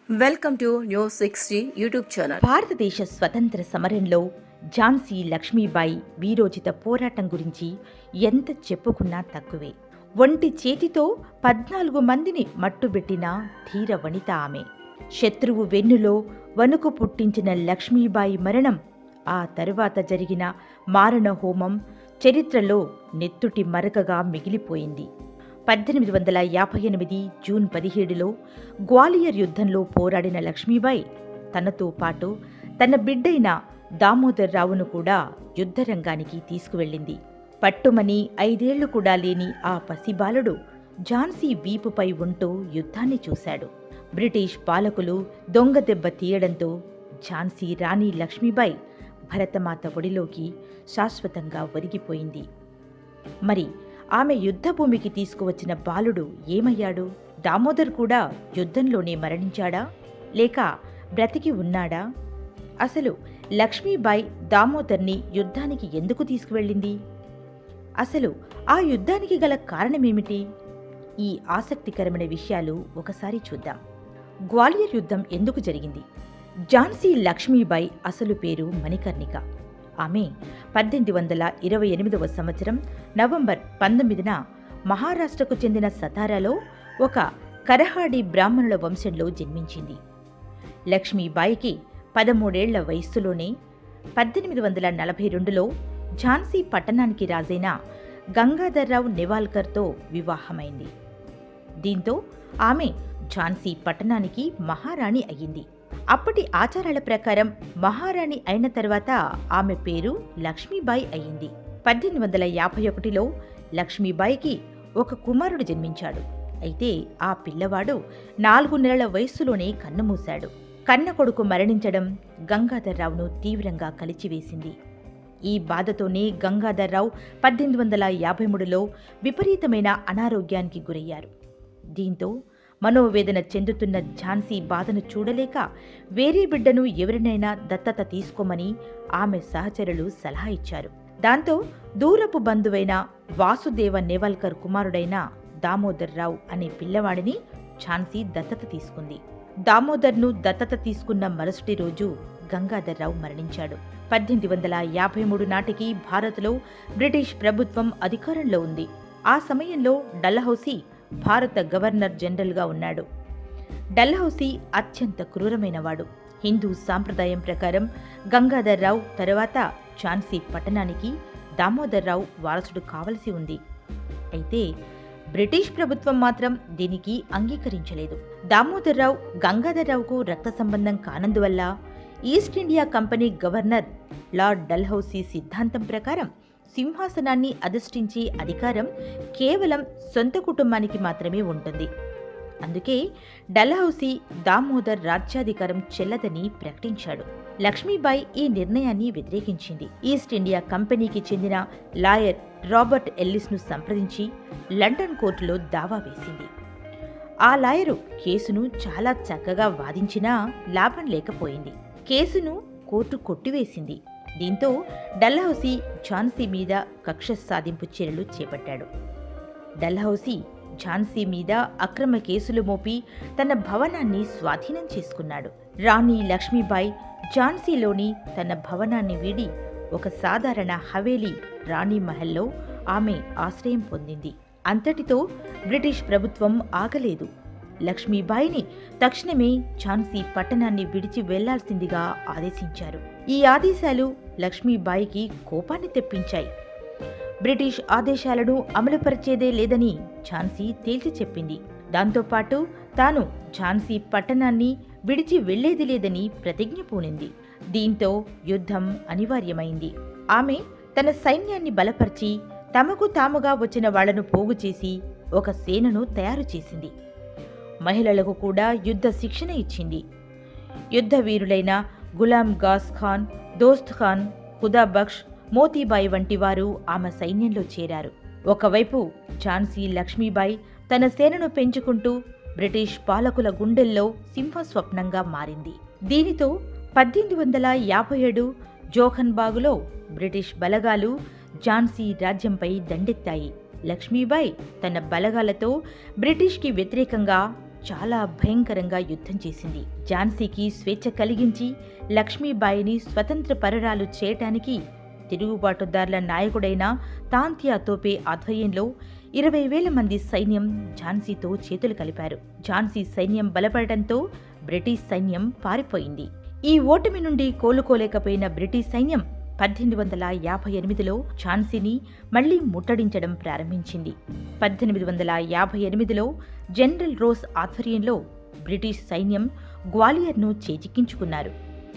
welcome to news sixty YouTube channel భారతదేశ స్వతంత్ర సమరంలో ఝాన్సీ లక్ష్మీబాయి వీరోచిత పోరాటం గురించి ఎంత చెప్పుకున్నా తక్కువే ఒంటి చేతితో పద్నాలుగు మందిని మట్టుబెట్టిన ధీర వనిత ఆమె శత్రువు వెన్నులో వణుకు పుట్టించిన లక్ష్మీబాయి మరణం ఆ తరువాత జరిగిన మారణ హోమం చరిత్రలో నెత్తుటి మరకగా మిగిలిపోయింది పద్దెనిమిది వందల యాభై ఎనిమిది జూన్ పదిహేడులో గ్వాలియర్ యుద్ధంలో పోరాడిన లక్ష్మీబాయి తనతో పాటు తన బిడ్డైన దామోదర్ రావును కూడా యుద్ధరంగానికి తీసుకువెళ్ళింది పట్టుమని ఐదేళ్లు కూడా లేని ఆ పసిబాలుడు ఝాన్సీ వీపుపై ఉంటూ యుద్ధాన్ని చూశాడు బ్రిటిష్ పాలకులు దొంగ దెబ్బ తీయడంతో ఝాన్సీ రాణి లక్ష్మీబాయి భరతమాత ఒడిలోకి శాశ్వతంగా ఒరిగిపోయింది మరి ఆమె యుద్ధభూమికి తీసుకువచ్చిన బాలుడు ఏమయ్యాడు దామోదర్ కూడా యుద్ధంలోనే మరణించాడా లేక బ్రతికి ఉన్నాడా అసలు లక్ష్మీబాయి దామోదర్ని యుద్ధానికి ఎందుకు తీసుకువెళ్ళింది అసలు ఆ యుద్ధానికి గల కారణమేమిటి ఈ ఆసక్తికరమైన విషయాలు ఒకసారి చూద్దాం గ్వాలియర్ యుద్ధం ఎందుకు జరిగింది ఝాన్సీ లక్ష్మీబాయి అసలు పేరు మణికర్ణిక ఆమె పద్దెనిమిది వందల ఇరవై ఎనిమిదవ సంవత్సరం నవంబర్ పంతొమ్మిదిన మహారాష్ట్రకు చెందిన సతారాలో ఒక కరహాడి బ్రాహ్మణుల వంశంలో జన్మించింది లక్ష్మీబాయికి పదమూడేళ్ల వయస్సులోనే పద్దెనిమిది వందల నలభై రెండులో ఝాన్సీ పట్టణానికి రాజైన గంగాధర్రావు నెవాల్కర్తో వివాహమైంది దీంతో ఆమె ఝాన్సీ పట్టణానికి మహారాణి అయ్యింది అప్పటి ఆచారాల ప్రకారం మహారాణి అయిన తర్వాత ఆమె పేరు లక్ష్మీబాయి అయ్యింది పద్దెనిమిది వందల యాభై ఒకటిలో లక్ష్మీబాయికి ఒక కుమారుడు జన్మించాడు అయితే ఆ పిల్లవాడు నాలుగు నెలల వయస్సులోనే కన్నుమూశాడు కన్న కొడుకు మరణించడం గంగాధర్రావును తీవ్రంగా కలిచివేసింది ఈ బాధతోనే గంగాధర్రావు పద్దెనిమిది వందల యాభై మూడులో విపరీతమైన అనారోగ్యానికి గురయ్యారు దీంతో మనోవేదన చెందుతున్న ఝాన్సీ బాధను చూడలేక వేరే బిడ్డను ఎవరినైనా దత్తత తీసుకోమని ఆమె సహచరులు సలహా ఇచ్చారు దాంతో దూరపు బంధువైన వాసుదేవ నేవల్కర్ కుమారుడైన దామోదర్ రావు అనే పిల్లవాడిని ఝాన్సీ దత్తత తీసుకుంది దామోదర్ను దత్తత తీసుకున్న మరుసటి రోజు గంగాధర్రావు మరణించాడు పద్దెనిమిది వందల యాభై మూడు నాటికి భారత్లో బ్రిటిష్ ప్రభుత్వం అధికారంలో ఉంది ఆ సమయంలో డల్హౌసీ భారత గవర్నర్ జనరల్గా ఉన్నాడు డల్హౌసీ అత్యంత క్రూరమైనవాడు హిందూ సాంప్రదాయం ప్రకారం గంగాధర్రావు తర్వాత ఝాన్సీ పట్టణానికి దామోదర్రావు వారసుడు కావలసి ఉంది అయితే బ్రిటిష్ ప్రభుత్వం మాత్రం దీనికి అంగీకరించలేదు దామోదర్రావు గంగాధర్రావుకు రక్త సంబంధం కానందువల్ల east India company governor lord Dalhousie సిద్ధాంతం ప్రకారం సింహాసనాన్ని అధిష్ఠించే అధికారం కేవలం సొంత కుటుంబానికి మాత్రమే ఉంటుంది అందుకే డల్హౌసీ దామోదర్ రాజ్యాధికారం చెల్లదని ప్రకటించాడు లక్ష్మీబాయి ఈ నిర్ణయాన్ని వ్యతిరేకించింది ఈస్ట్ ఇండియా కంపెనీకి చెందిన లాయర్ రాబర్ట్ ఎల్లిస్ను సంప్రదించి లండన్ కోర్టులో దావా వేసింది ఆ లాయరు కేసును చాలా చక్కగా వాదించినా లాభం లేకపోయింది కేసును కోర్టు కొట్టివేసింది దీంతో డల్హౌసీ ఝాన్సీ మీద కక్ష సాధింపు చర్యలు చేపట్టాడు డల్హౌసీ ఝాన్సీ మీద అక్రమ కేసులు మోపి తన భవనాన్ని స్వాధీనం చేసుకున్నాడు రాణి లక్ష్మీబాయి ఝాన్సీలోని తన భవనాన్ని వీడి ఒక సాధారణ హవేలీ రాణి మహల్లో ఆమె ఆశ్రయం పొందింది అంతటితో బ్రిటిష్ ప్రభుత్వం ఆగలేదు లక్ష్మీబాయిని తక్షణమే ఝాన్సీ పట్టణాన్ని విడిచి వెళ్లాల్సిందిగా ఆదేశించారు ఈ ఆదేశాలు లక్ష్మీబాయికి కోపాన్ని తెప్పించాయి బ్రిటిష్ ఆదేశాలను అమలుపరిచేదే లేదని ఝాన్సీ తేల్చి చెప్పింది దాంతోపాటు తాను ఝాన్సీ పట్టణాన్ని విడిచి వెళ్లేది లేదని ప్రతిజ్ఞ పూనింది దీంతో యుద్ధం అనివార్యమైంది ఆమె తన సైన్యాన్ని బలపరిచి తమకు తాముగా వచ్చిన వాళ్లను పోగు చేసి ఒక సేనను తయారు చేసింది మహిళలకు కూడా యుద్ధ శిక్షణ ఇచ్చింది యుద్ధ వీరులైన గులాం గాస్ ఖాన్ దోస్త్ ఖాన్ ఖుదాబక్ష్ మోతీబాయి వంటి వారు ఆమె సైన్యంలో చేరారు ఒకవైపు ఝాన్సీ లక్ష్మీబాయి తన సేనను పెంచుకుంటూ బ్రిటిష్ పాలకుల గుండెల్లో సింహస్వప్నంగా మారింది దీనితో పద్దెనిమిది వందల యాభై ఏడు జోహన్బాగులో బ్రిటిష్ బలగాలు ఝాన్సీ రాజ్యంపై దండెత్తాయి లక్ష్మీబాయి తన బలగాలతో బ్రిటిష్కి వ్యతిరేకంగా చాలా భయంకరంగా యుద్ధం చేసింది ఝాన్సీకి స్వేచ్ఛ కలిగించి లక్ష్మీబాయిని స్వతంత్ర పరురాలు చేయటానికి తిరుగుబాటుదారుల నాయకుడైన తాంతియా తోపే ఆధ్వర్యంలో ఇరవై వేల మంది సైన్యం ఝాన్సీతో చేతులు కలిపారు ఝాన్సీ సైన్యం బలపడటంతో బ్రిటిష్ సైన్యం పారిపోయింది ఈ ఓటమి నుండి కోలుకోలేకపోయిన బ్రిటిష్ సైన్యం పద్దెనిమిది వందల యాభై ఎనిమిదిలో ఝాన్సీని మళ్లీ ముట్టడించడం ప్రారంభించింది పద్దెనిమిది వందల యాభై ఎనిమిదిలో జనరల్ రోస్ ఆధ్వర్యంలో బ్రిటిష్ సైన్యం గ్వాలియర్ను చేజిక్కించుకున్నారు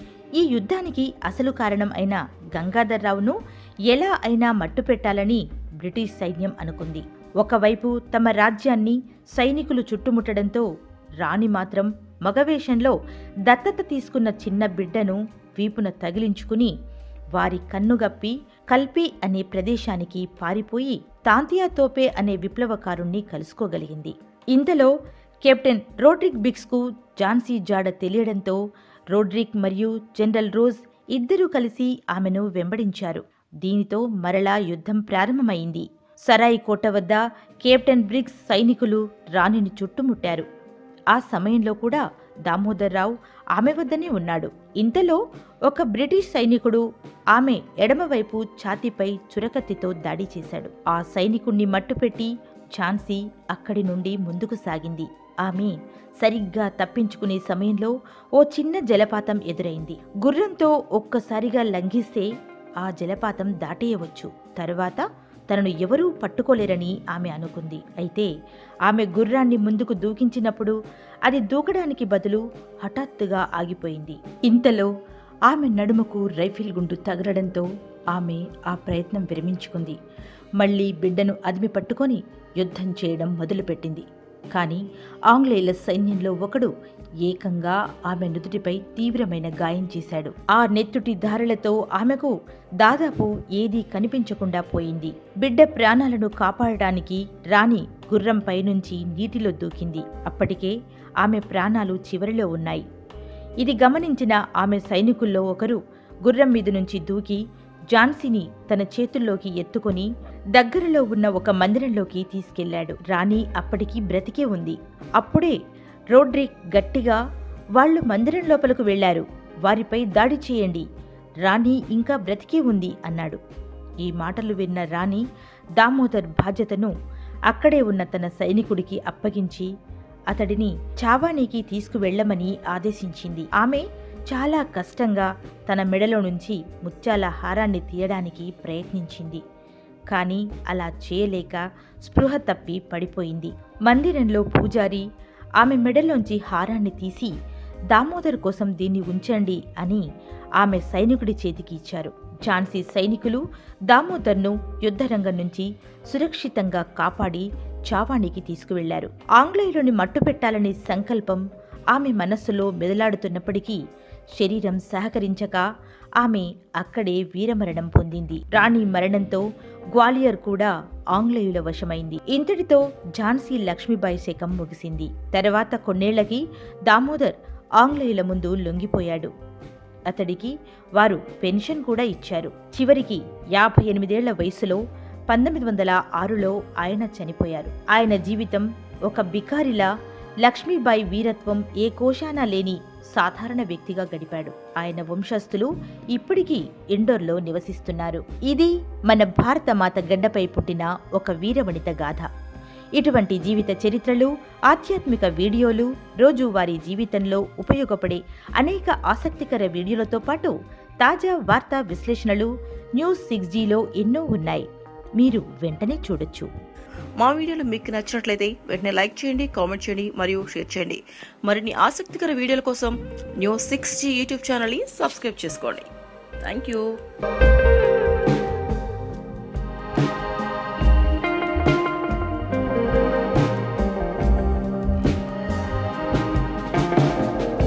ఈ యుద్ధానికి అసలు కారణం అయిన గంగాధర్రావును ఎలా అయినా మట్టుపెట్టాలని బ్రిటిష్ సైన్యం అనుకుంది ఒకవైపు తమ రాజ్యాన్ని సైనికులు చుట్టుముట్టడంతో రాణి మాత్రం మగవేషంలో దత్తత తీసుకున్న చిన్న బిడ్డను వీపున తగిలించుకుని వారి కన్నుగప్పి కల్పి అనే ప్రదేశానికి పారిపోయి తాంతియా తోపే అనే విప్లవకారుణ్ణి కలుసుకోగలిగింది ఇంతలో కెప్టెన్ రోడ్రిక్ బిక్స్కు ఝాన్సీ జాడ తెలియడంతో రోడ్రిక్ మరియు జనరల్ రోజ్ ఇద్దరూ కలిసి ఆమెను వెంబడించారు దీనితో మరలా యుద్ధం ప్రారంభమైంది సరాయి కోట వద్ద కెప్టెన్ బ్రిగ్స్ సైనికులు రాణిని చుట్టుముట్టారు ఆ సమయంలో కూడా దామోదర్రావు ఆమె వద్దనే ఉన్నాడు ఇంతలో ఒక బ్రిటిష్ సైనికుడు ఆమె ఎడమవైపు ఛాతీపై చురకత్తితో దాడి చేశాడు ఆ సైనికుణ్ణి మట్టుపెట్టి ఝాన్సీ అక్కడి నుండి ముందుకు సాగింది ఆమె సరిగ్గా తప్పించుకునే సమయంలో ఓ చిన్న జలపాతం ఎదురైంది గుర్రంతో ఒక్కసారిగా లంఘిస్తే ఆ జలపాతం దాటేయవచ్చు తరువాత తనను ఎవరూ పట్టుకోలేరని ఆమె అనుకుంది అయితే ఆమె గుర్రాన్ని ముందుకు దూకించినప్పుడు అది దూకడానికి బదులు హఠాత్తుగా ఆగిపోయింది ఇంతలో ఆమె నడుముకు రైఫిల్ గుండు తగలడంతో ఆమె ఆ ప్రయత్నం విరమించుకుంది మళ్ళీ బిడ్డను అదిమి పట్టుకొని యుద్ధం చేయడం మొదలుపెట్టింది కానీ ఆంగ్లేయుల సైన్యంలో ఒకడు ఏకంగా ఆమె నుదుటిపై తీవ్రమైన గాయం చేశాడు ఆ నెత్తుటి దారులతో ఆమెకు దాదాపు ఏదీ కనిపించకుండా పోయింది బిడ్డ ప్రాణాలను కాపాడటానికి రాణి గుర్రంపై నుంచి నీటిలో దూకింది అప్పటికే ఆమె ప్రాణాలు చివరిలో ఉన్నాయి ఇది గమనించిన ఆమె సైనికుల్లో ఒకరు గుర్రం మీద నుంచి దూకి ఝాన్సీని తన చేతుల్లోకి ఎత్తుకొని దగ్గరలో ఉన్న ఒక మందిరంలోకి తీసుకెళ్లాడు రాణి అప్పటికి బ్రతికే ఉంది అప్పుడే రోడ్రిక్ గట్టిగా వాళ్ళు మందిరం లోపలకు వెళ్లారు వారిపై దాడి చేయండి రాణి ఇంకా బ్రతికే ఉంది అన్నాడు ఈ మాటలు విన్న రాణి దామోదర్ బాధ్యతను అక్కడే ఉన్న తన సైనికుడికి అప్పగించి అతడిని చావానీకి తీసుకువెళ్లమని ఆదేశించింది ఆమె చాలా కష్టంగా తన మెడలో నుంచి ముత్యాల హారాన్ని తీయడానికి ప్రయత్నించింది కానీ అలా చేయలేక స్పృహ తప్పి పడిపోయింది మందిరంలో పూజారి ఆమె మెడలోంచి హారాన్ని తీసి దామోదర్ కోసం దీన్ని ఉంచండి అని ఆమె సైనికుడి చేతికి ఇచ్చారు ఝాన్సీ సైనికులు దామోదర్ను యుద్ధరంగం నుంచి సురక్షితంగా కాపాడి చావానికి తీసుకువెళ్లారు ఆంగ్లేయులని మట్టుపెట్టాలనే సంకల్పం ఆమె మనస్సులో మెదలాడుతున్నప్పటికీ శరీరం సహకరించక ఆమె అక్కడే వీరమరణం పొందింది రాణి మరణంతో గ్వాలియర్ కూడా ఆంగ్లేయుల వశమైంది ఇంతటితో ఝాన్సీ లక్ష్మీబాయి శకం ముగిసింది తర్వాత కొన్నేళ్లకి దామోదర్ ఆంగ్లేయుల ముందు లొంగిపోయాడు అతడికి వారు పెన్షన్ కూడా ఇచ్చారు చివరికి యాభై ఎనిమిదేళ్ల వయసులో పంతొమ్మిది వందల ఆరులో ఆయన చనిపోయారు ఆయన జీవితం ఒక బికారిలా లక్ష్మీబాయి వీరత్వం ఏ కోశానా లేని సాధారణ వ్యక్తిగా గడిపాడు ఆయన వంశస్థులు ఇప్పటికీ ఇండోర్లో నివసిస్తున్నారు ఇది మన భారత మాత గడ్డపై పుట్టిన ఒక వీరవనిత గాథ ఇటువంటి జీవిత చరిత్రలు ఆధ్యాత్మిక వీడియోలు రోజువారీ జీవితంలో ఉపయోగపడే అనేక ఆసక్తికర వీడియోలతో పాటు తాజా వార్తా విశ్లేషణలు న్యూస్ సిక్స్ జీలో ఎన్నో ఉన్నాయి మీరు వెంటనే చూడొచ్చు మా వీడియోలు మీకు నచ్చినట్లయితే వెంటనే లైక్ చేయండి కామెంట్ చేయండి మరియు షేర్ చేయండి మరిన్ని ఆసక్తికర వీడియోల కోసం న్యూస్ సిక్స్ జీ యూట్యూబ్ ఛానల్ని సబ్స్క్రైబ్ చేసుకోండి థ్యాంక్ యూ